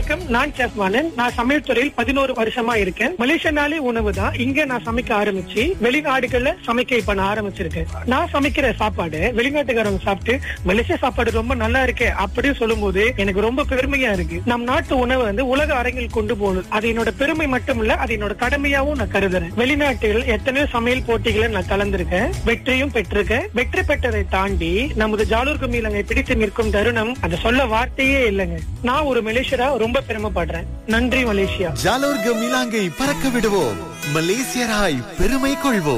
வணக்கம் நான் செஃப் வாணன் நான் சமையல் துறையில் பதினோரு வருஷமா இருக்கேன் மலேசியனாலே உணவு தான் இங்க நான் சமைக்க ஆரம்பிச்சு வெளிநாடுகள்ல சமைக்க இப்ப நான் ஆரம்பிச்சிருக்கேன் நான் சமைக்கிற சாப்பாடு வெளிநாட்டுக்காரங்க சாப்பிட்டு மலேசிய சாப்பாடு ரொம்ப நல்லா இருக்கே அப்படின்னு சொல்லும்போது எனக்கு ரொம்ப பெருமையா இருக்கு நம் நாட்டு உணவை வந்து உலக அரங்கில் கொண்டு போகணும் அது என்னோட பெருமை மட்டும் இல்ல அது என்னோட கடமையாவும் நான் கருதுறேன் வெளிநாட்டுகள் எத்தனையோ சமையல் போட்டிகளை நான் கலந்திருக்கேன் வெற்றியும் பெற்றிருக்கேன் வெற்றி பெற்றதை தாண்டி நமது ஜாலூர் கும்மிலங்கை பிடித்து நிற்கும் தருணம் அதை சொல்ல வார்த்தையே இல்லைங்க நான் ஒரு மலேசியரா ரொம்ப பெருமைப்படுறேன் நன்றி மலேசியா ஜாலோர்கம் இலாங்கை பறக்க விடுவோம் மலேசியராய் பெருமை கொள்வோம்